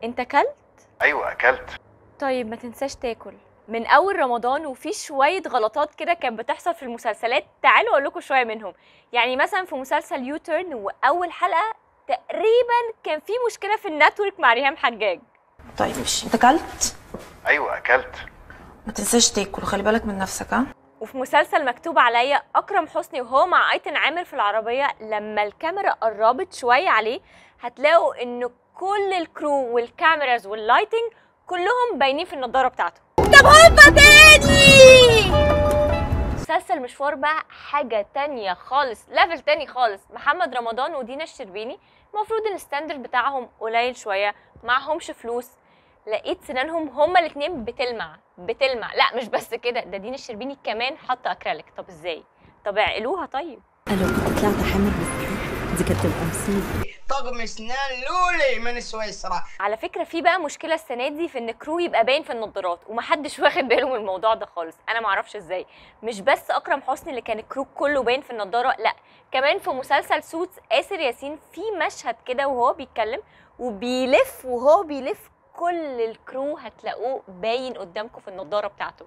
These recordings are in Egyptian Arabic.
انت كلت ايوه اكلت طيب ما تنساش تاكل من اول رمضان وفي شويه غلطات كده كانت بتحصل في المسلسلات تعالوا اقول لكم شويه منهم يعني مثلا في مسلسل يو تيرن واول حلقه تقريبا كان في مشكله في النتورك مع ريهام حجاج طيب مش انت كلت ايوه اكلت ما تنساش تاكل وخلي بالك من نفسك ها وفي مسلسل مكتوب عليا اكرم حسني وهو مع ايتن عامر في العربيه لما الكاميرا قربت شويه عليه هتلاقوا ان كل الكرو والكاميراز واللايتنج كلهم باينين في النضاره بتاعته طب هوبا تاني مسلسل مشوار بقى حاجه تانية خالص ليفل تاني خالص محمد رمضان ودينا الشربيني المفروض ان الستاندرد بتاعهم قليل شويه معهمش فلوس لقيت سنانهم هما الاتنين بتلمع بتلمع لا مش بس كده ده دينا الشربيني كمان حاطه اكريليك طب ازاي طب اعقلوها طيب لو كنت طلعت حامل بالصحيح دي كانت تبقى مصيبه طقم اسنان لولي من سويسرا على فكره في بقى مشكله السنه دي في ان كرو يبقى باين في النضارات ومحدش واخد باله من الموضوع ده خالص انا معرفش ازاي مش بس اكرم حسني اللي كان الكرو كله باين في النضاره لا كمان في مسلسل سوتس آسر ياسين في مشهد كده وهو بيتكلم وبيلف وهو بيلف كل الكرو هتلاقوه باين قدامكم في النضاره بتاعته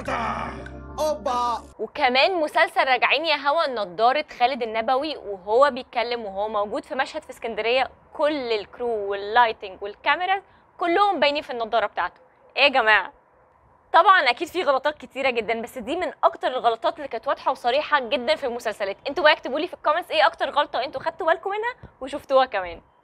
اوبا وكمان مسلسل راجعين يا هوا نضارة خالد النبوي وهو بيتكلم وهو موجود في مشهد في اسكندرية كل الكرو واللايتنج والكاميرا كلهم باينين في النضارة بتاعته ايه يا جماعة طبعا اكيد في غلطات كتيرة جدا بس دي من اكتر الغلطات اللي كانت واضحة وصريحة جدا في المسلسلات انتوا بقى اكتبوا لي في الكومنتس ايه اكتر غلطة انتوا خدتوا بالكم منها وشفتوها كمان